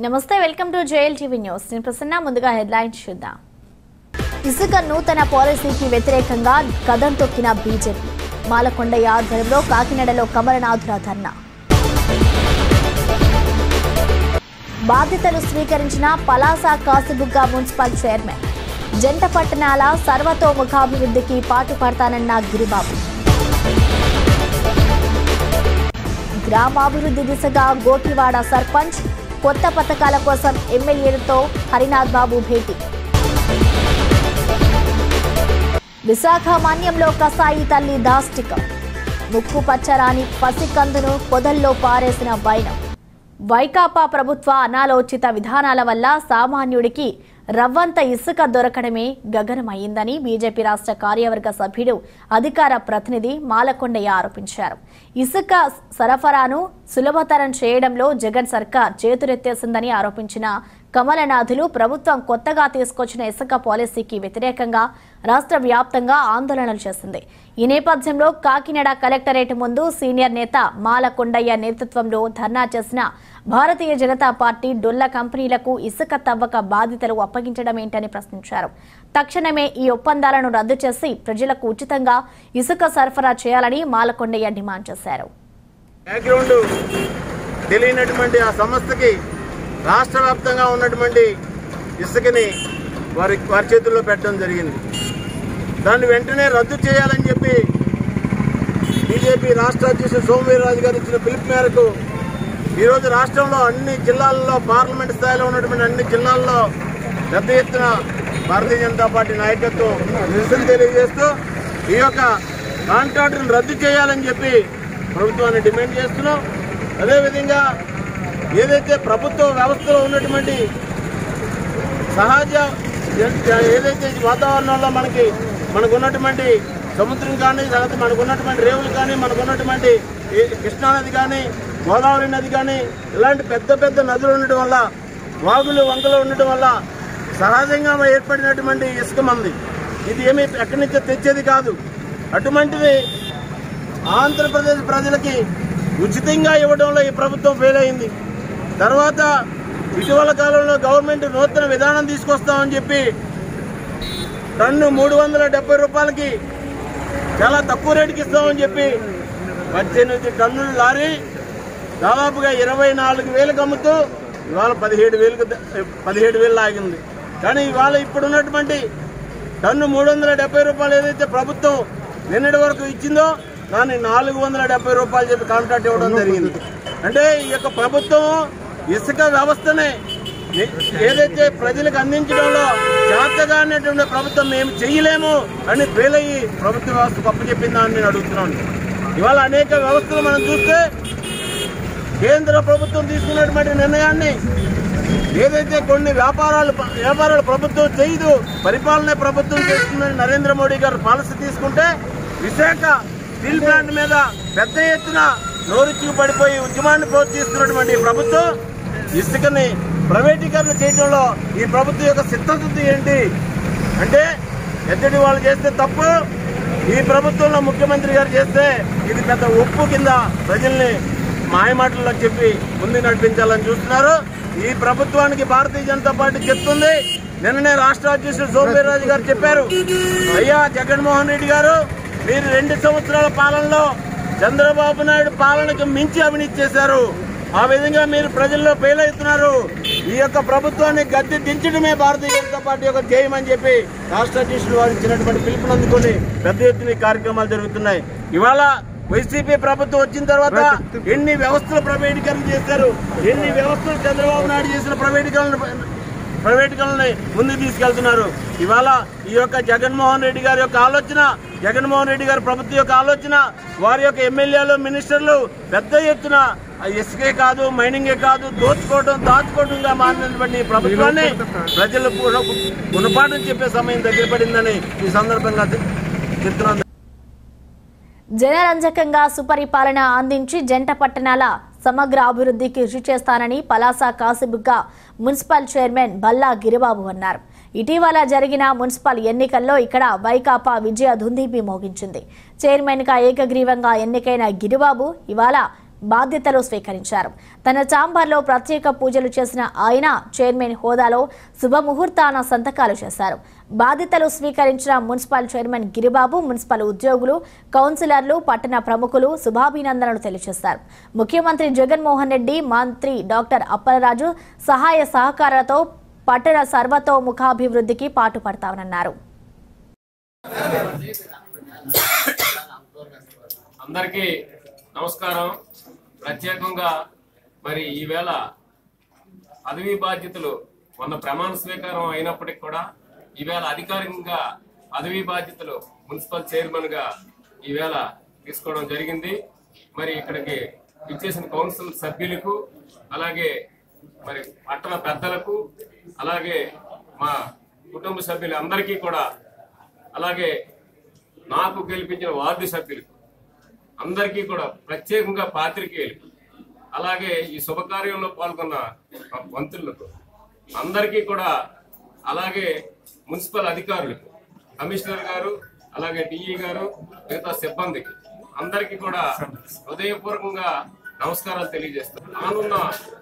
నమస్తే welcome to JL TV news నేను ప్రసన్న ముందుగా హెడ్లైన్స్ చూద్దాం ఇసుక నూతన పాలసీకి వ్యతిరేకంగా కదం తొక్కిన బీజేపీ మాలకొండయ్య ఆధ్వర్యంలో కాకినాడలో కమలనాథుల ధర్నా బాధ్యతలు స్వీకరించిన పలాస కాసిబుగ్గ మున్సిపల్ చైర్మన్ జంట పట్టణాల సర్వతోముఖాభివృద్ధికి పాటుపడతానన్న గిరిబాబు గ్రామాభివృద్ధి దిశగా గోటివాడ సర్పంచ్ కొత్త పథకాల కోసం ఎమ్మెల్యేలతో హరినాథ్ బాబు భేటీ విశాఖ మాన్యంలో కసాయి తల్లి దాష్టికం ముక్కు పచ్చరాని పసికందును పొదల్లో పారేసిన వైనం వైకాపా ప్రభుత్వ అనాలోచిత విధానాల వల్ల సామాన్యుడికి రవ్వంత ఇసుక దొరకడమే గగనమైందని బీజేపీ రాష్ట్ర కార్యవర్గ సభ్యుడు అధికార ప్రతినిధి మాలకొండయ్య ఆరోపించారు ఇసుక సరఫరాను సులభతరం చేయడంలో జగన్ సర్కార్ చేతులెత్తేసిందని ఆరోపించిన కమలనాథులు ప్రభుత్వం కొత్తగా తీసుకొచ్చిన ఇసుక పాలసీకి వ్యతిరేకంగా రాష్ట్ర వ్యాప్తంగా ఆందోళనలు చేసింది ఈ నేపథ్యంలో కాకినాడ కలెక్టరేట్ ముందు సీనియర్ నేత మాలకొండయ్య నేతృత్వంలో ధర్నా చేసిన భారతీయ జనతా పార్టీ డొల్ల కంపెనీలకు ఇసుక తవ్వక బాధ్యతలు అప్పగించడం ఏంటని ప్రశ్నించారు తక్షణమే ఈ ఒప్పందాలను రద్దు చేసి ప్రజలకు ఉచితంగా ఇసుక సరఫరా చేయాలని మాలకొండయ్య డిమాండ్ చేశారు బ్యాక్గ్రౌండ్ తెలియనటువంటి ఆ సంస్థకి రాష్ట్ర వ్యాప్తంగా ఉన్నటువంటి ఇసుకని వారి వారి చేతుల్లో పెట్టడం జరిగింది దాన్ని వెంటనే రద్దు చేయాలని చెప్పి బీజేపీ రాష్ట్ర అధ్యక్షుడు సోమవీర్రాజు గారు ఇచ్చిన పిలుపు మేరకు ఈరోజు రాష్ట్రంలో అన్ని జిల్లాల్లో పార్లమెంట్ స్థాయిలో ఉన్నటువంటి అన్ని జిల్లాల్లో పెద్ద ఎత్తున భారతీయ జనతా పార్టీ నాయకత్వం నిరసన తెలియజేస్తూ ఈ యొక్క కాంట్రాక్టును రద్దు చేయాలని చెప్పి ప్రభుత్వాన్ని డిమాండ్ చేస్తున్నాం అదేవిధంగా ఏదైతే ప్రభుత్వ వ్యవస్థలో ఉన్నటువంటి సహజ ఏదైతే ఈ వాతావరణంలో మనకి మనకు ఉన్నటువంటి సముద్రం కానీ తర్వాత మనకు ఉన్నటువంటి రేవులు కానీ మనకు ఉన్నటువంటి ఈ కృష్ణానది కానీ గోదావరి నది కానీ ఇలాంటి పెద్ద పెద్ద నదులు ఉండటం వల్ల వాగులు వంకలు ఉండటం వల్ల సహజంగా ఏర్పడినటువంటి ఇసుక మంది ఇది ఏమీ ఎక్కడి నుంచో తెచ్చేది కాదు అటువంటిది ఆంధ్రప్రదేశ్ ప్రజలకి ఉచితంగా ఇవ్వడంలో ఈ ప్రభుత్వం ఫెయిల్ అయింది తర్వాత ఇటీవల కాలంలో గవర్నమెంట్ నూతన విధానం తీసుకొస్తామని చెప్పి టన్ను మూడు వందల డెబ్బై రూపాయలకి చాలా తక్కువ రేటుకి ఇస్తామని చెప్పి పద్దెనిమిది టన్నుల లారీ దాదాపుగా ఇరవై నాలుగు వేలకు అమ్ముతూ ఇవాళ పదిహేడు వేలకు ద- పదిహేడు వేలు ఆగింది కానీ ఇవాళ ఇప్పుడు ఉన్నటువంటి టన్ను మూడు వందల డెబ్బై రూపాయలు ఏదైతే ప్రభుత్వం నిన్నటి వరకు ఇచ్చిందో దాన్ని నాలుగు వందల డెబ్బై రూపాయలు చెప్పి కాంట్రాక్ట్ ఇవ్వడం జరిగింది అంటే ఈ యొక్క ప్రభుత్వం ఇసుక వ్యవస్థనే ఏ- ఏదైతే ప్రజలకు అందించడంలో చేతగానేటువంటి ప్రభుత్వం మేము చెయ్యలేము అని ఫెయిల్ అయ్యి ప్రభుత్వ వ్యవస్థ గొప్ప చెప్పిందా అని నేను అడుగుతున్నాను ఇవాళ అనేక వ్యవస్థలు మనం చూస్తే కేంద్ర ప్రభుత్వం తీసుకున్నటువంటి నిర్ణయాన్ని ఏదైతే కొన్ని వ్యాపారాలు వ్యాపారాలు ప్రభుత్వం చేయదు పరిపాలన ప్రభుత్వం చేస్తుందని నరేంద్ర మోడీ గారు పాలసీ తీసుకుంటే విశాఖ స్టీల్ ప్లాంట్ మీద పెద్ద ఎత్తున నోరు పడిపోయి ఉద్యమాన్ని ప్రోత్సహిస్తున్నటువంటి ఈ ప్రభుత్వం ఇసుకని ప్రైవేటీకరణ చేయడంలో ఈ ప్రభుత్వం యొక్క సిద్ధశుద్ధి ఏంటి అంటే ఎద్దడి వాళ్ళు చేస్తే తప్పు ఈ ప్రభుత్వంలో ముఖ్యమంత్రి గారు చేస్తే ఇది పెద్ద ఉప్పు కింద ప్రజల్ని మాయమాటల్లో చెప్పి ముందు నడిపించాలని చూస్తున్నారు ఈ ప్రభుత్వానికి భారతీయ జనతా పార్టీ చెప్తుంది నిన్ననే రాష్ట్ర అధ్యక్షుడు సోమవీర్రాజు గారు చెప్పారు అయ్యా జగన్మోహన్ రెడ్డి గారు మీరు రెండు సంవత్సరాల పాలనలో చంద్రబాబు నాయుడు పాలనకు మించి అవినీతి చేశారు ఆ విధంగా మీరు ప్రజల్లో ఫెయిల్ అవుతున్నారు ఈ యొక్క ప్రభుత్వాన్ని గద్దె దించడమే భారతీయ జనతా పార్టీ యొక్క ధ్యేయం అని చెప్పి రాష్ట్ర అధ్యక్షులు వారు ఇచ్చినటువంటి పిలుపుని అందుకొని పెద్ద ఎత్తున ఈ కార్యక్రమాలు జరుగుతున్నాయి ఇవాళ వైసీపీ ప్రభుత్వం వచ్చిన తర్వాత ఎన్ని వ్యవస్థలు ప్రైవేటీకరణ చేశారు ఎన్ని వ్యవస్థలు చంద్రబాబు నాయుడు చేసిన ప్రైవేటీకరణ ప్రైవేటీకరణని ముందుకు తీసుకెళ్తున్నారు ఇవాళ ఈ యొక్క జగన్మోహన్ రెడ్డి గారి యొక్క ఆలోచన జగన్మోహన్ రెడ్డి గారి ప్రభుత్వం యొక్క ఆలోచన వారి యొక్క ఎమ్మెల్యేలు మినిస్టర్లు పెద్ద ఎత్తున ఆ ఇసుకే కాదు మైనింగే కాదు దోచుకోవడం దాచుకోవడంగా మారినటువంటి ఈ ప్రభుత్వాన్ని ప్రజలు గుణ- గుణపాఠం చెప్పే సమయం దగ్గర పడిందని ఈ సందర్భంగా చెప్తున్నాను జనరంజకంగా సుపరిపాలన అందించి జంట పట్టణాల సమగ్ర అభివృద్ధికి కృషి చేస్తానని పలాస కాసిబుగ్గ మున్సిపల్ చైర్మన్ బల్లా గిరిబాబు అన్నారు ఇటీవల జరిగిన మున్సిపల్ ఎన్నికల్లో ఇక్కడ వైకాపా విజయ దుందీపి మోగించింది చైర్మన్ గా ఏకగ్రీవంగా ఎన్నికైన గిరిబాబు ఇవాళ బాధ్యతలు స్వీకరించారు తన చాంబర్లో ప్రత్యేక పూజలు చేసిన ఆయన చైర్మన్ హోదాలో శుభముహూర్తాన సంతకాలు చేశారు బాధ్యతలు స్వీకరించిన మున్సిపల్ చైర్మన్ గిరిబాబు మున్సిపల్ ఉద్యోగులు కౌన్సిలర్లు పట్టణ ప్రముఖులు శుభాభినందనలు తెలియజేశారు ముఖ్యమంత్రి జగన్మోహన్ రెడ్డి మంత్రి డాక్టర్ అప్పలరాజు సహాయ సహకారాలతో పట్టణ సర్వతోముఖాభివృద్ధికి పాటుపడతామన్నారు అందరికీ నమస్కారం ప్రత్యేకంగా మరి ఈవేళ పదవీ బాధ్యతలు మొన్న ప్రమాణ స్వీకారం అయినప్పటికి కూడా ఈవేళ అధికారికంగా పదవీ బాధ్యతలు మున్సిపల్ చైర్మన్ గా ఈవేళ తీసుకోవడం జరిగింది మరి ఇక్కడికి ఇచ్చేసిన కౌన్సిల్ సభ్యులకు అలాగే మరి పట్టణ పెద్దలకు అలాగే మా కుటుంబ సభ్యులందరికీ కూడా అలాగే నాకు గెలిపించిన వార్డు సభ్యులకు అందరికీ కూడా ప్రత్యేకంగా పాత్రికేయులు అలాగే ఈ శుభకార్యంలో పాల్గొన్న మా మంత్రులకు అందరికీ కూడా అలాగే మున్సిపల్ అధికారులకు కమిషనర్ గారు అలాగే డిఈ గారు మిగతా సిబ్బందికి అందరికీ కూడా హృదయపూర్వకంగా నమస్కారాలు తెలియజేస్తాను రానున్న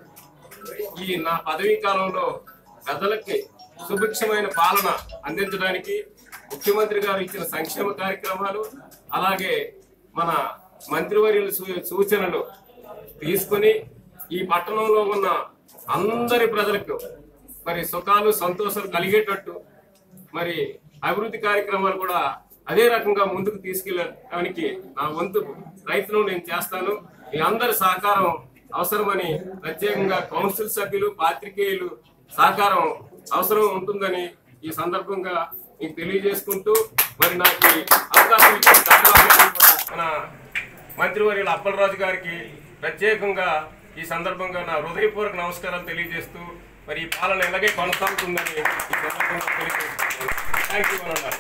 ఈ నా పదవీ కాలంలో ప్రజలకి సుభిక్షమైన పాలన అందించడానికి ముఖ్యమంత్రి గారు ఇచ్చిన సంక్షేమ కార్యక్రమాలు అలాగే మన మంత్రివర్యుల సూ- సూచనలు తీసుకుని ఈ పట్టణంలో ఉన్న అందరి ప్రజలకు మరి సుఖాలు సంతోషాలు కలిగేటట్టు మరి అభివృద్ధి కార్యక్రమాలు కూడా అదే రకంగా ముందుకు తీసుకెళ్ళడానికి నా వంతు ప్రయత్నం నేను చేస్తాను మీ అందరి సహకారం అవసరమని ప్రత్యేకంగా కౌన్సిల్ సభ్యులు పాత్రికేయులు సహకారం అవసరం ఉంటుందని ఈ సందర్భంగా మీకు తెలియజేసుకుంటూ మరి నాకు ఈ అవకాశం ఇచ్చిన ధన్యవాదాలు కూడా మన మంత్రివర్యులు అప్పలరాజు గారికి ప్రత్యేకంగా ఈ సందర్భంగా నా హృదయపూర్వక నమస్కారాలు తెలియజేస్తూ మరి ఈ పాలన ఇలాగే కొనసాగుతుందని ఈ సందర్భంగా తెలియజేస్తున్నాను థ్యాంక్ యూ అన్నారు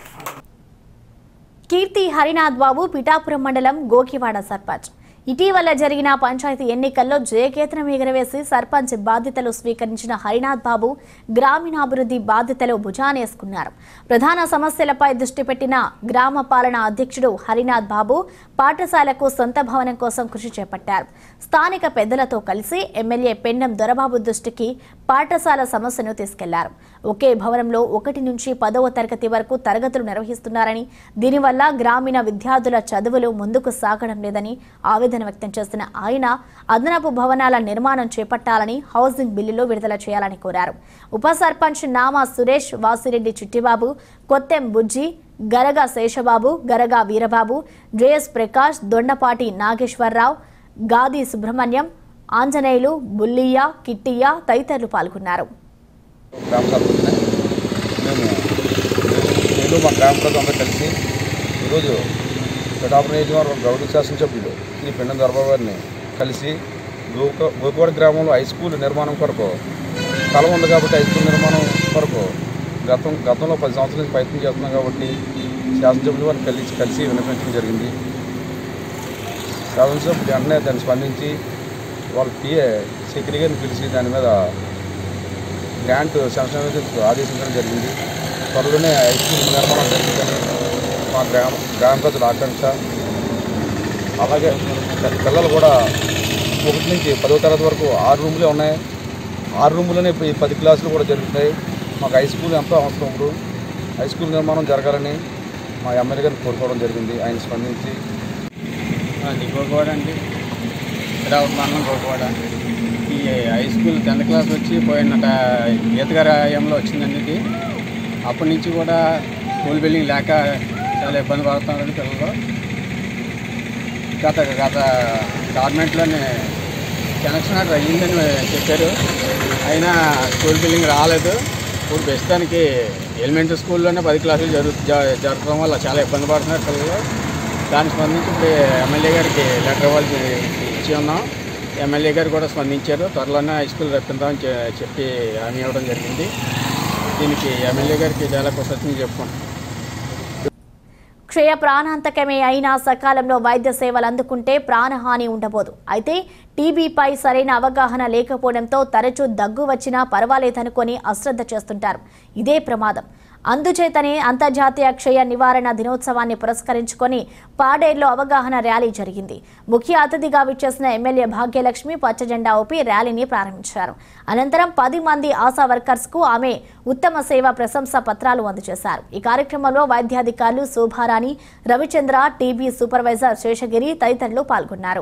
కీర్తి హరినాథ్ బాబు పిఠాపురం మండలం గోకివాడ సర్పంచ్ ఇటీవల జరిగిన పంచాయతీ ఎన్నికల్లో జయకేతనం ఎగరవేసి సర్పంచ్ బాధ్యతలు స్వీకరించిన హరినాథ్ బాబు గ్రామీణాభివృద్ధి బాధ్యతలు భుజానేసుకున్నారు ప్రధాన సమస్యలపై దృష్టి పెట్టిన గ్రామ పాలన అధ్యక్షుడు హరినాథ్ బాబు పాఠశాలకు సొంత భవనం కోసం కృషి చేపట్టారు స్థానిక పెద్దలతో కలిసి ఎమ్మెల్యే పెండం దొరబాబు దృష్టికి పాఠశాల సమస్యను తీసుకెళ్లారు ఒకే భవనంలో ఒకటి నుంచి పదవ తరగతి వరకు తరగతులు నిర్వహిస్తున్నారని దీనివల్ల గ్రామీణ విద్యార్థుల చదువులు ముందుకు సాగడం లేదని ఆవేదన వ్యక్తం చేసిన ఆయన అదనపు భవనాల నిర్మాణం చేపట్టాలని హౌసింగ్ బిల్లులో విడుదల చేయాలని కోరారు ఉప సర్పంచ్ నామా సురేష్ వాసిరెడ్డి చిట్టిబాబు కొత్తెం బుజ్జి గరగా శేషబాబు గరగా వీరబాబు జేఎస్ ప్రకాష్ దొండపాటి నాగేశ్వరరావు గాది సుబ్రహ్మణ్యం ఆంజనేయులు బుల్లియ్య కిట్టియ్య తదితరులు పాల్గొన్నారు గ్రామ సభ్యులనే మేము నేను మా గ్రామ ప్రజలు అందరూ కలిసి ఈరోజు పిఠాపురం నియోజకవర్గం గౌరవ శాసనసభ్యులు శ్రీ పిండం దొరబాబు గారిని కలిసి గోక గోకవాడ గ్రామంలో హై స్కూల్ నిర్మాణం కొరకు స్థలం ఉంది కాబట్టి హై స్కూల్ నిర్మాణం కొరకు గతం గతంలో పది సంవత్సరాల నుంచి ప్రయత్నం చేస్తున్నాం కాబట్టి శాసనసభ్యులు వారిని కలిసి కలిసి వినిపించడం జరిగింది శాసనసభ్యులు వెంటనే దాన్ని స్పందించి వాళ్ళ పిఏ సెక్రటరీ గారిని పిలిచి దాని మీద గ్రాంట్ శాసనసభ్యులకు ఆదేశించడం జరిగింది త్వరలోనే హై స్కూల్ నిర్మాణం జరిగిందని మా గ్రామ గ్రామ ప్రజల ఆకాంక్ష అలాగే పి- పిల్లలు కూడా ఒకటి నుంచి పదో తరగతి వరకు ఆరు రూములే ఉన్నాయి ఆరు రూములనే ఈ పది క్లాసులు కూడా జరుగుతాయి మాకు హై స్కూల్ ఎంతో అవసరం ఇప్పుడు హై స్కూల్ నిర్మాణం జరగాలని మా ఎమ్మెల్యే గారిని కోరుకోవడం జరిగింది ఆయన స్పందించి అది గోకవాడ అండి రావు మండలం గోకవాడ ఈ హై స్కూల్ టెన్త్ క్లాస్ వచ్చి పోయిన ఈతగారి హయాంలో వచ్చిందండి ఇది అప్పటి నుంచి కూడా స్కూల్ బిల్డింగ్ లేక చాలా ఇబ్బంది పడుతున్నారు పిల్లలు గత గత గవర్నమెంట్లోనే కనెక్షన్ ఆర్డర్ అయ్యిందని చెప్పారు అయినా స్కూల్ బిల్డింగ్ రాలేదు ఇప్పుడు ప్రస్తుతానికి ఎలిమెంటరీ స్కూల్లోనే పది క్లాసులు జరుగు జ- జరగడం వల్ల చాలా ఇబ్బంది పడుతున్నారు పిల్లలు దానికి స్పందించి ఇప్పుడు ఎమ్మెల్యే గారికి లెటర్ ఇవ్వాల్సి ఇచ్చి ఉన్నాం ఎమ్మెల్యే గారు కూడా స్పందించారు త్వరలోనే హై స్కూల్ రప్పిద్దామని చె- చెప్పి హామీ ఇవ్వడం జరిగింది దీనికి ఎమ్మెల్యే గారికి చాలా కృతజ్ఞతలు చెప్పుకుంటాం క్షయ ప్రాణాంతకమే అయినా సకాలంలో వైద్య సేవలు అందుకుంటే ప్రాణహాని ఉండబోదు అయితే టీబీపై సరైన అవగాహన లేకపోవడంతో తరచూ దగ్గు వచ్చినా పర్వాలేదనుకొని అశ్రద్ధ చేస్తుంటారు ఇదే ప్రమాదం అందుచేతనే అంతర్జాతీయ క్షయ నివారణ దినోత్సవాన్ని పురస్కరించుకొని పాడేరులో అవగాహన ర్యాలీ జరిగింది ముఖ్య అతిథిగా విచ్చేసిన ఎమ్మెల్యే భాగ్యలక్ష్మి పచ్చజెండా ఊపి ర్యాలీని ప్రారంభించారు అనంతరం పది మంది ఆశా వర్కర్స్ కు ఆమె ఉత్తమ సేవ ప్రశంసా పత్రాలు అందజేశారు ఈ కార్యక్రమంలో వైద్యాధికారులు శోభారాణి రవిచంద్ర టీబీ సూపర్వైజర్ శేషగిరి తదితరులు పాల్గొన్నారు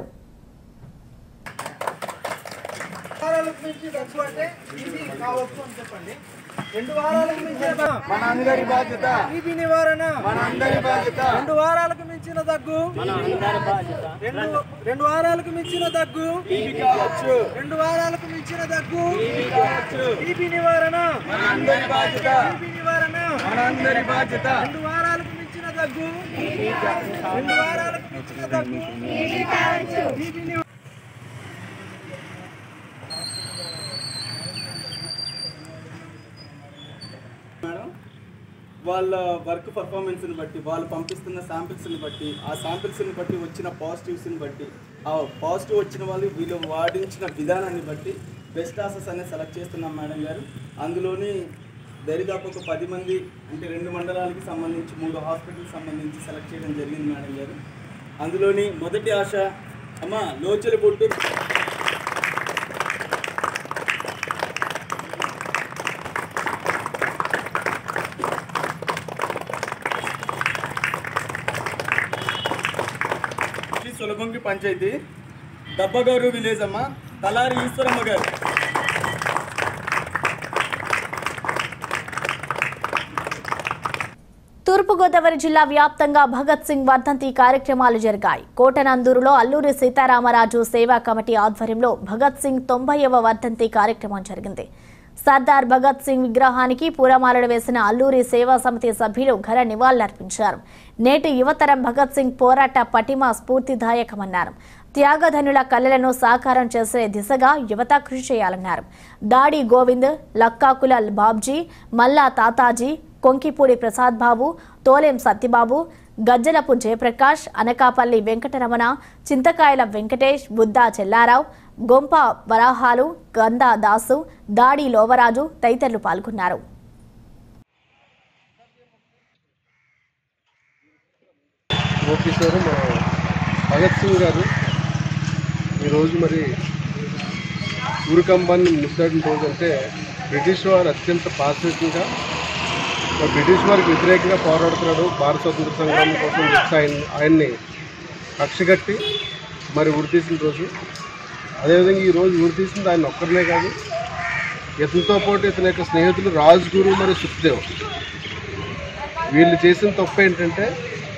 వారాలకు మించి దగ్గు అంటే ఇది కావచ్చు అని చెప్పండి రెండు వారాలకు మించిన మన అందరి బాధ్యత ఇది నివారణ మన అందరి బాధ్యత రెండు వారాలకు మించిన దగ్గు మన అందరి బాధ్యత రెండు రెండు వారాలకు మించిన దగ్గు కావచ్చు రెండు వారాలకు మించిన దగ్గు కావచ్చు టీబీ నివారణ మన అందరి బాధ్యత టీబీ నివారణ మన అందరి బాధ్యత రెండు వారాలకు మించిన దగ్గు రెండు వారాలకు మించిన దగ్గు టీబీ నివారణ మేడం వాళ్ళ వర్క్ పర్ఫార్మెన్స్ని బట్టి వాళ్ళు పంపిస్తున్న శాంపిల్స్ని బట్టి ఆ శాంపిల్స్ని బట్టి వచ్చిన పాజిటివ్స్ని బట్టి ఆ పాజిటివ్ వచ్చిన వాళ్ళు వీళ్ళు వాడించిన విధానాన్ని బట్టి బెస్ట్ ఆసెస్ అనేది సెలెక్ట్ చేస్తున్నాం మేడం గారు అందులోని దరిదాపు ఒక పది మంది అంటే రెండు మండలాలకి సంబంధించి మూడు హాస్పిటల్కి సంబంధించి సెలెక్ట్ చేయడం జరిగింది మేడం గారు అందులోని మొదటి ఆశ అమ్మ లోచల బొట్టు శ్రీ సులభంకి పంచాయతీ దబ్బగారు విలేజ్ అమ్మ తలారి ఈశ్వరమ్మ గారు తూర్పుగోదావరి జిల్లా వ్యాప్తంగా భగత్ సింగ్ వర్ధంతి కార్యక్రమాలు జరిగాయి కోటనందూరులో అల్లూరి సీతారామరాజు సేవా కమిటీ ఆధ్వర్యంలో భగత్ సింగ్ తొంభైవ వర్ధంతి కార్యక్రమం జరిగింది సర్దార్ భగత్ సింగ్ విగ్రహానికి పూలమాలలు వేసిన అల్లూరి సేవా సమితి సభ్యులు ఘన నివాళులర్పించారు నేటి యువతరం భగత్ సింగ్ పోరాట పటిమ స్ఫూర్తిదాయకమన్నారు త్యాగధనుల కళలను సాకారం చేసే దిశగా యువత కృషి చేయాలన్నారు దాడి గోవింద్ లక్కాకుల బాబ్జీ మల్లా తాతాజీ కొంకిపూడి ప్రసాద్ బాబు తోలేం సత్యబాబు గజ్జలపు జయప్రకాష్ అనకాపల్లి వెంకటరమణ చింతకాయల వెంకటేష్ బుద్దా చెల్లారావు గొంప వరాహాలు గందా దాసు దాడి లోవరాజు తదితరులు పాల్గొన్నారు ఓపీసారు మా భగత్ సింగ్ గారు ఈరోజు మరి ఊరికంబాన్ని ముద్దాడిన రోజు అంటే బ్రిటిష్ వారు అత్యంత పాశ్వికంగా మరి బ్రిటిష్ వారికి వ్యతిరేకంగా పోరాడుతున్నాడు భారత స్వతంత్ర సంగ్రామం కోసం చెప్పి ఆయన ఆయన్ని కక్షగట్టి మరి ఉరి తీసిన రోజు అదేవిధంగా ఈ రోజు ఉరి తీసింది ఆయన ఒక్కరినే కాదు ఇతనితో పాటు ఇతని యొక్క స్నేహితులు రాజ్గురు మరియు సుఖ్దేవ్ వీళ్ళు చేసిన తప్పు ఏంటంటే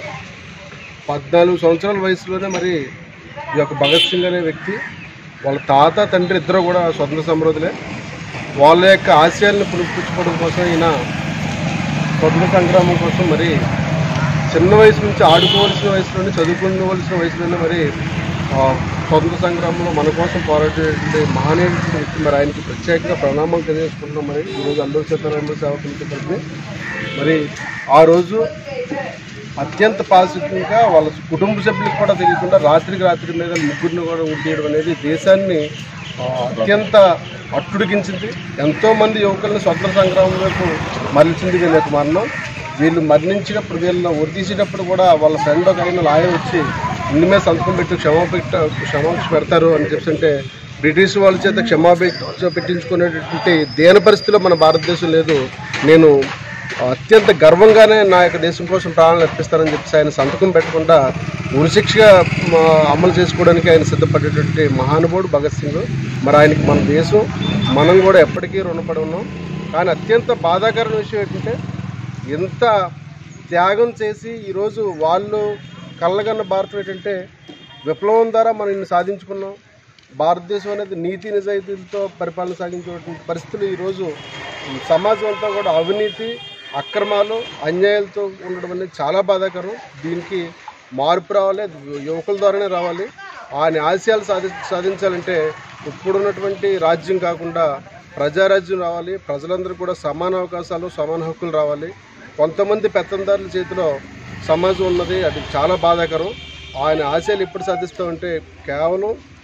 పద్నాలుగు సంవత్సరాల వయసులోనే మరి ఈ యొక్క భగత్ సింగ్ అనే వ్యక్తి వాళ్ళ తాత తండ్రి ఇద్దరు కూడా స్వతంత్ర సమృద్ధులే వాళ్ళ యొక్క ఆశయాలను పునిపుచ్చుకోవడం కోసం ఈయన స్వతంత్ర సంగ్రామం కోసం మరి చిన్న వయసు నుంచి ఆడుకోవాల్సిన వయసులోనే చదువుకోవలసిన వయసులోనే మరి ఆ, స్వతంత్ర సంగ్రామంలో మన కోసం పోరాడే మహానీయుడు వ్యక్తి మరి ఆయనకి ప్రత్యేకంగా ప్రణామం తెలియజేసుకుంటున్నాం మరి ఈరోజు అల్లూరు సీతారామ సేవ సమితి తరఫున మరి ఆ రోజు అత్యంత పాజిటివ్గా వాళ్ళ కుటుంబ సభ్యులకు కూడా తెలియకుండా రాత్రికి రాత్రి మీద ముగ్గురిని కూడా ఉండేయడం అనేది దేశాన్ని ఆ, అత్యంత అట్టుడికించింది ఎంతోమంది యువకులను స్వతంత్ర సంగ్రామం వైపు మరల్చింది వీళ్ళ యొక్క మరణం వీళ్ళు మరణించినప్పుడు వీళ్ళని ఉరితీసేటప్పుడు కూడా వాళ్ళ ఫ్రెండ్ ఒక ఆయన లాయ వచ్చి ఇందు మీద సంతకం పెట్టి క్షమాపెట్ట క్షమాపణ పెడతారు అని చెప్పి అంటే బ్రిటిష్ వాళ్ళ చేత క్షమాపేక్ష పెట్టించుకునేటటువంటి దేని పరిస్థితిలో మన భారతదేశం లేదు నేను అత్యంత గర్వంగానే నా యొక్క దేశం కోసం ప్రాణాలు అర్పిస్తానని చెప్పేసి ఆయన సంతకం పెట్టకుండా ఉరిశిక్ష మ, అమలు చేసుకోవడానికి ఆయన సిద్ధపడేటువంటి మహానుభావుడు భగత్ సింగ్ మరి ఆయనకి మన దేశం మనం కూడా ఎప్పటికీ రుణపడి ఉన్నాం కానీ అత్యంత బాధాకరమైన విషయం ఏంటంటే ఎంత త్యాగం చేసి ఈరోజు వాళ్ళు కళ్ళగన్న భారతం ఏంటంటే విప్లవం ద్వారా మనం ఇన్ని సాధించుకున్నాం భారతదేశం అనేది నీతి నిజాయితీలతో పరిపాలన సాగించేటువంటి పరిస్థితులు ఈరోజు సమాజం అంతా కూడా అవినీతి అక్రమాలు అన్యాయాలతో ఉండడం అనేది చాలా బాధాకరం దీనికి మార్పు రావాలి అది యువకుల ద్వారానే రావాలి ఆయన ఆశయాలు సాధి సాధించాలంటే ఇప్పుడున్నటువంటి రాజ్యం కాకుండా ప్రజారాజ్యం రావాలి ప్రజలందరూ కూడా సమాన అవకాశాలు సమాన హక్కులు రావాలి కొంతమంది పెత్తందారుల చేతిలో సమాజం ఉన్నది అది చాలా బాధాకరం ఆయన ఆశయాలు ఎప్పుడు సాధిస్తామంటే కేవలం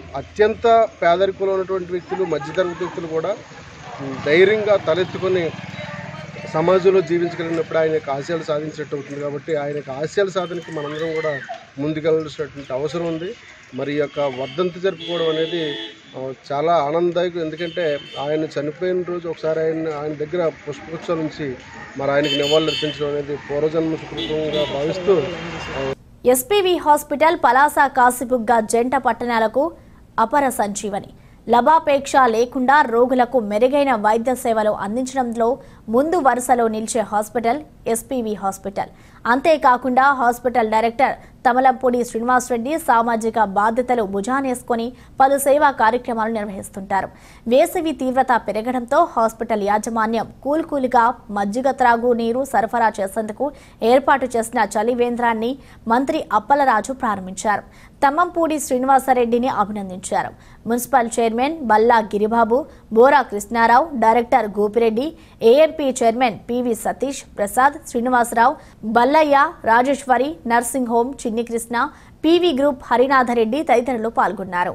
అత్యంత పేదరికంలో ఉన్నటువంటి వ్యక్తులు మధ్యతరగతి వ్యక్తులు కూడా ఉమ్, ధైర్యంగా తలెత్తుకొని సమాజంలో జీవించగలిగినప్పుడు ఆయన యొక్క ఆశయాలు సాధించినట్టు అవుతుంది కాబట్టి ఆయన యొక్క ఆశయాల సాధనకి మనందరం కూడా ముందుకెళ్ళాల్సినటువంటి అవసరం ఉంది మరి ఈ యొక్క వర్ధంతి జరుపుకోవడం అనేది ఆ, చాలా ఆనందదాయకం ఎందుకంటే ఆయన చనిపోయిన రోజు ఒకసారి ఆయన ఆయన దగ్గర పుష్పగుచ్చాల నుంచి మరి ఆయనకి నివాళులు అర్పించడం అనేది పూర్వజన్మ సుకృతంగా భావిస్తూ ఆ, ఎస్పీవి హాస్పిటల్ పలాస కాసిబుగ్గ జంట పట్టణాలకు అపర సంజీవని లభాపేక్ష లేకుండా రోగులకు మెరుగైన వైద్య సేవలు అందించడంలో ముందు వరుసలో నిలిచే హాస్పిటల్ ఎస్పీవి హాస్పిటల్ అంతేకాకుండా హాస్పిటల్ డైరెక్టర్ తమలంపూడి శ్రీనివాసరెడ్డి సామాజిక బాధ్యతలు భుజానేసుకొని పలు సేవా కార్యక్రమాలు నిర్వహిస్తుంటారు వేసవి తీవ్రత పెరగడంతో హాస్పిటల్ యాజమాన్యం కూల్కూలుగా మజ్జిగ త్రాగు నీరు సరఫరా చేసేందుకు ఏర్పాటు చేసిన చలివేంద్రాన్ని మంత్రి అప్పలరాజు ప్రారంభించారు తమ్మంపూడి శ్రీనివాసరెడ్డిని అభినందించారు municipal chairman Balla Giribabu Bora Krishnarao director Gopireddy AMP chairman PV Satish Prasad Srinivasarao Ballaiah Rajeswari nursing home Chinni Krishna PV group హరినాథరెడ్డి తదితరులు పాల్గొన్నారు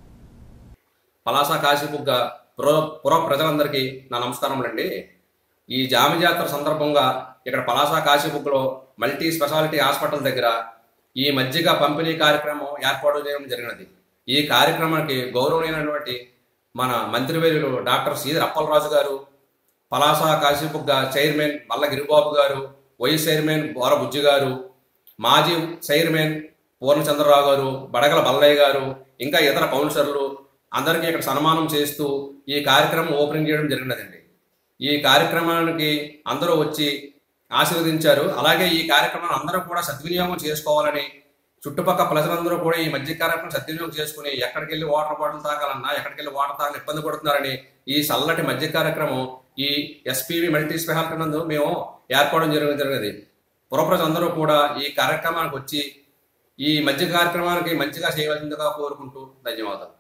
పలాస కాశీబుగ్గ పుర పుర ప్రజలందరికీ నా నమస్కారములండి ఈ జామి జాతర సందర్భంగా ఇక్కడ పలాస కాశీబుగ్గలో మల్టీ స్పెషాలిటీ హాస్పిటల్ దగ్గర ఈ మజ్జిగ పంపిణీ కార్యక్రమం ఏర్పాటు చేయడం జరిగినది ఈ కార్యక్రమానికి గౌరవనీయమైనటువంటి మన మంత్రివర్యులు డాక్టర్ శ్రీధర్ అప్పలరాజు గారు పలాస కాశీబుగ్గ చైర్మన్ మల్ల గిరిబాబు గారు వైస్ చైర్మన్ బోర బుజ్జి గారు మాజీ చైర్మన్ పూర్ణచంద్రరావు గారు బడగల బల్లయ్య గారు ఇంకా ఇతర కౌన్సిలర్లు అందరికీ ఇక్కడ సన్మానం చేస్తూ ఈ కార్యక్రమం ఓపెనింగ్ చేయడం జరిగినదండి ఈ కార్యక్రమానికి అందరూ వచ్చి ఆశీర్వదించారు అలాగే ఈ కార్యక్రమాన్ని అందరూ కూడా సద్వినియోగం చేసుకోవాలని చుట్టుపక్కల ప్రజలందరూ కూడా ఈ మధ్య కార్యక్రమం సద్వినియోగం చేసుకుని ఎక్కడికి వెళ్ళి వాటర్ బాటిల్ తాగాలన్నా ఎక్కడికి వెళ్ళి వాటర్ తాగాలని ఇబ్బంది పడుతున్నారని ఈ చల్లటి మధ్య కార్యక్రమం ఈ ఎస్పీవి మల్టీ స్పెషాలిటీ నందు మేము ఏర్పడడం జరిగిన జరిగినది పుర ప్రజలందరూ కూడా ఈ కార్యక్రమానికి వచ్చి ఈ మధ్య కార్యక్రమానికి మంచిగా చేయవలసిందిగా కోరుకుంటూ ధన్యవాదాలు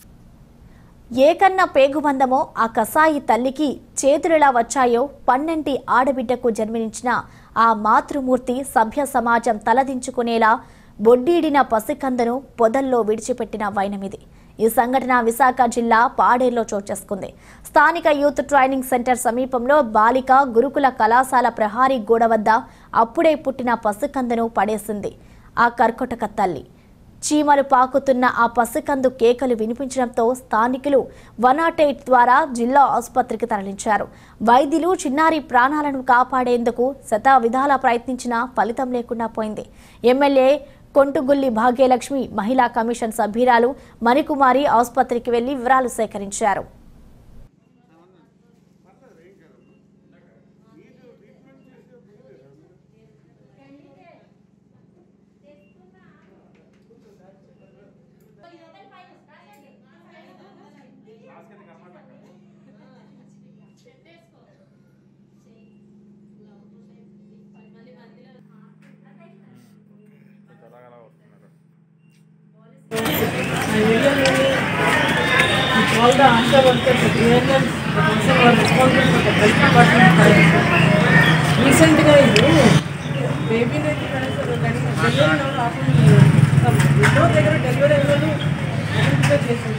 ఏకన్న పేగుబంధమో ఆ కసాయి తల్లికి చేతులెలా వచ్చాయో పన్నెంటి ఆడబిడ్డకు జన్మనించిన ఆ మాతృమూర్తి సభ్య సమాజం తలదించుకునేలా బొడ్డీడిన పసికందను పొదల్లో విడిచిపెట్టిన వైనమిది ఈ సంఘటన విశాఖ జిల్లా పాడేరులో చోటు చేసుకుంది స్థానిక యూత్ ట్రైనింగ్ సెంటర్ సమీపంలో బాలిక గురుకుల కళాశాల ప్రహారీ గోడ వద్ద అప్పుడే పుట్టిన పసికందను పడేసింది ఆ కర్కొటక తల్లి చీమలు పాకుతున్న ఆ పసికందు కేకలు వినిపించడంతో స్థానికులు వన్ నాట్ ఎయిట్ ద్వారా జిల్లా ఆసుపత్రికి తరలించారు వైద్యులు చిన్నారి ప్రాణాలను కాపాడేందుకు శత విధాలా ప్రయత్నించినా ఫలితం లేకుండా పోయింది ఎమ్మెల్యే కొంటుగుల్లి భాగ్యలక్ష్మి మహిళా కమిషన్ సభ్యురాలు మణికుమారి ఆసుపత్రికి వెళ్లి వివరాలు సేకరించారు all the answer workers, the clearness, the person who are responsible for the health department రీసెంట్గా ఇది బేబీ అయితే కనీసం డెలివరీ కాకుండా విండో దగ్గర డెలివరీ అవ్వదు ఐడెంటిఫై చేసింది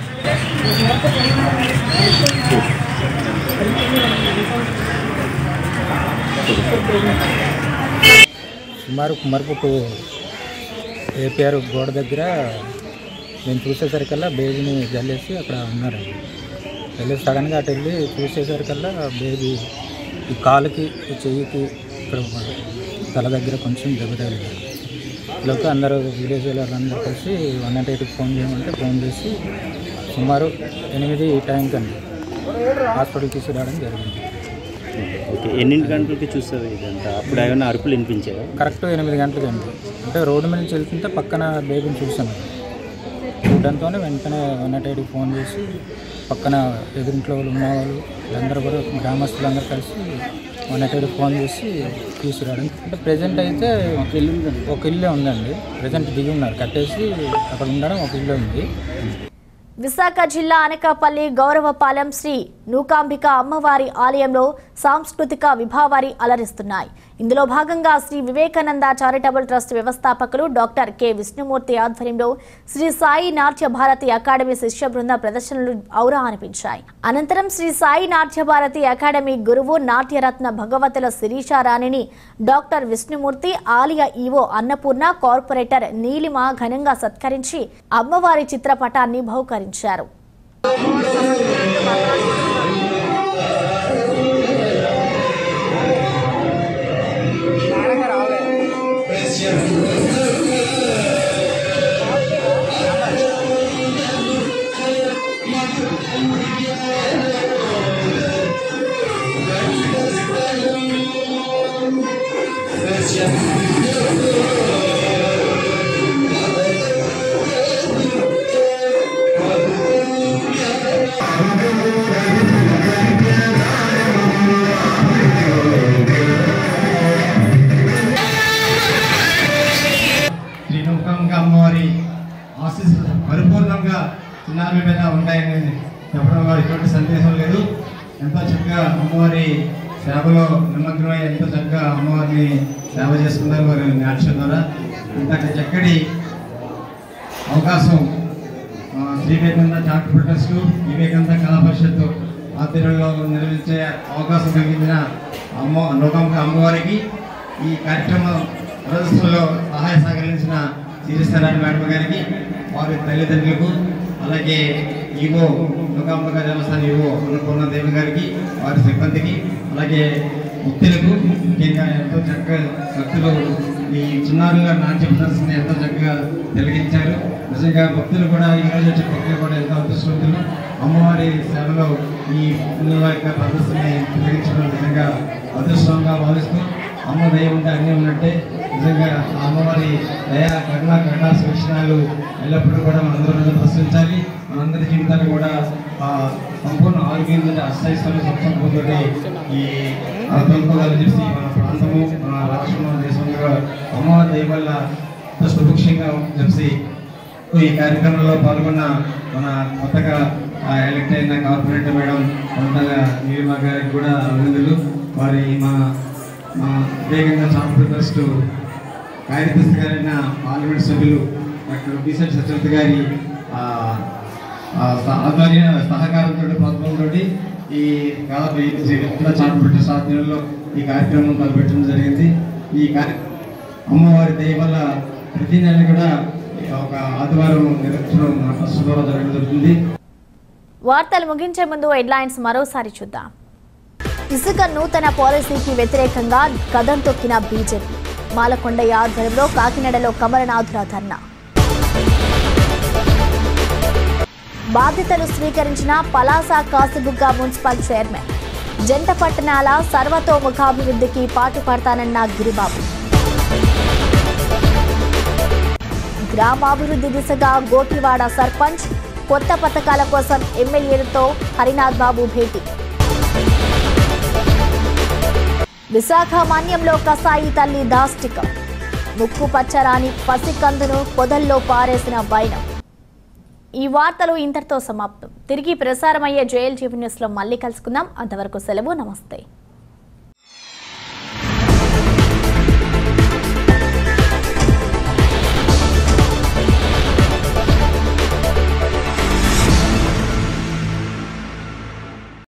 సుమారు కుమ్మరిపుట్టు ఏపీఆర్ గోడ దగ్గర నేను చూసేసరికల్లా బేబీని జల్లేసి అక్కడ ఉన్నారండి వెళ్ళి సడన్గా అటు వెళ్ళి చూసేసరికల్లా బేబీ ఈ కాలుకి ఈ చెయ్యికి ఇక్కడ తల దగ్గర కొంచెం దెబ్బ తగిలింది లోకి అందరూ విలేజ్ వాళ్ళందరూ కలిసి వన్ నాట్ ఎయిట్కి ఫోన్ చేయమంటే ఫోన్ చేసి సుమారు ఎనిమిది టైంకి అండి హాస్పిటల్ తీసుకురావడం జరిగింది ఓకే ఎన్నింటి గంటలకి చూస్తారు ఇదంతా అప్పుడు ఏమైనా అరుపులు వినిపించాయా కరెక్ట్ ఎనిమిది గంటలకి అండి అంటే రోడ్డు మీద నుంచి వెళ్తుంటే పక్కన బేబీని చూసాను చూడడంతోనే వెంటనే వన్ నాట్ ఎయిట్కి ఫోన్ చేసి పక్కన ఎదురింట్లో వాళ్ళు ఉన్నవాళ్ళు వీళ్ళందరూ కూడా గ్రామస్తులందరూ కలిసి వన్ నాట్ ఎయిట్కి ఫోన్ చేసి తీసుకురావడం అంటే ప్రజెంట్ అయితే ఒక ఇల్లు ఉందండి ఒక ఇల్లే ఉందండి ప్రజెంట్ దిగి ఉన్నారు కట్టేసి అక్కడ ఉండడం ఒక ఇల్లు ఉంది విశాఖ జిల్లా అనకాపల్లి గౌరవపాలెం శ్రీ నూకాంబిక అమ్మవారి ఆలయంలో సాంస్కృతిక విభావారి అలరిస్తున్నాయి ఇందులో భాగంగా శ్రీ వివేకానంద చారిటబుల్ ట్రస్ట్ వ్యవస్థాపకులు డాక్టర్ కె విష్ణుమూర్తి ఆధ్వర్యంలో శ్రీ సాయి నాట్య భారతి అకాడమీ శిష్య బృంద ప్రదర్శనలు ఔరా అనిపించాయి అనంతరం శ్రీ సాయి నాట్య భారతి అకాడమీ గురువు నాట్యరత్న భగవతుల శిరీషారాణిని డాక్టర్ విష్ణుమూర్తి ఆలయ ఈవో అన్నపూర్ణ కార్పొరేటర్ నీలిమ ఘనంగా సత్కరించి అమ్మవారి చిత్రపటాన్ని బహుకరించారు శ్రీ నూకాంబ అమ్మవారి ఆశీస్సులు పరిపూర్ణంగా చిన్నారి మీద ఉంటాయని చెప్పడం వారి ఎటువంటి సందేశం లేదు ఎంతో చక్కగా అమ్మవారి సేవలో నిమగ్నమై ఎంతో చక్కగా అమ్మవారిని సేవ చేసుకున్నారు వారి నాట్యం ద్వారా ఇంతటి చక్కటి అవకాశం ఆ, శ్రీ వివేకానంద చారిటబుల్ ట్రస్ట్ వివేకానంద కళా పరిషత్తు ఆధ్వర్యంలో నిర్వహించే అవకాశం కలిగించిన అమ్మ నూకాంబ అమ్మవారికి ఈ కార్యక్రమం ప్రదర్శనలో సహాయ సహకరించిన శ్రీశ్వరాణి మేడం గారికి వారి తల్లిదండ్రులకు అలాగే ఈవో నూకాంబ దేవస్థానం ఈవో అన్నపూర్ణ దేవి గారికి వారి సిబ్బందికి అలాగే భక్తులకు ముఖ్యంగా ఎంతో చక్కగా భక్తులు ఈ చిన్నారుల నాట్య ప్రదర్శన ఎంతో చక్కగా వెలిగించారు నిజంగా భక్తులు కూడా ఈ రోజు వచ్చే భక్తులు కూడా ఎంతో అదృష్టవంతులు అమ్మవారి సేవలో ఈ పిల్లల యొక్క ప్రదర్శనని వెలిగించడం నిజంగా అదృష్టంగా భావిస్తూ అమ్మ దయ ఉంటే అన్నీ ఉన్నట్టే నిజంగా ఆ అమ్మవారి దయ కరుణ కరుణ సూచనలు ఎల్లప్పుడూ కూడా మనందరూ ప్రశ్నించాలి మనందరి జీవితాలు కూడా ఆ సంపూర్ణ ఆరోగ్యం నుండి అష్టైశ్వర్య సంపూర్ణతోటి ఈ తొలుకోవాలని చెప్పి మన ప్రాంతము మన రాష్ట్రం మన దేశం కూడా అమ్మవారి దయ వల్ల ఎంతో సుభిక్షంగా చెప్పి ఈ కార్యక్రమంలో పాల్గొన్న మన కొత్తగా ఎలక్ట్ అయిన కార్పొరేటర్ మేడం కొంతగా నీలిమ గారికి కూడా అభినందనలు వారి మా మా వివేకంగా చాంపుల్ ట్రస్ట్ కార్యదర్శి గారైన పార్లమెంట్ సభ్యులు డాక్టర్ బీసెట్ సత్యవతి గారి ఆ, ఆ, స- ఆధ్వర్య సహకారంతో ప్రోత్సాహంతో ఈ దాదాపు ఈ శ్రీ వ్యక్తుల చాంపుల్ ట్రస్ట్ ఆధ్వర్యంలో ఈ కార్యక్రమం తలపెట్టడం జరిగింది ఈ కార్యక్రమం అమ్మవారి దయ వల్ల ప్రతి నెల కూడా ఒక ఆదివారం నిర్వహించడం మా ట్రస్ట్ ద్వారా జరగడం జరుగుతుంది వార్తలు ముగించే ముందు హెడ్లైన్స్ మరోసారి చూద్దాం ఇసుక నూతన పాలసీకి వ్యతిరేకంగా కదం తొక్కిన బీజేపీ మాలకొండయ్య ఆధ్వర్యంలో కాకినాడలో కమలనాథుల ధర్నా బాధ్యతలు స్వీకరించిన పలాస కాసిబుగ్గ మున్సిపల్ చైర్మన్ జంట పట్టణాల సర్వతోముఖాభివృద్ధికి పాటుపడతానన్న గిరిబాబు గ్రామాభివృద్ధి దిశగా గోటివాడ సర్పంచ్ కొత్త పథకాల కోసం ఎమ్మెల్యేలతో హరినాథ్ బాబు భేటీ విశాఖ మాన్యంలో కసాయి తల్లి దాష్టికం ముక్కు పచ్చరాని పసికందును పొదల్లో పారేసిన వైనం ఈ వార్తలు ఇంతటితో సమాప్తం తిరిగి ప్రసారమయ్యే జేఎల్ జీవీ న్యూస్లో మళ్ళీ కలుసుకుందాం అంతవరకు సెలవు నమస్తే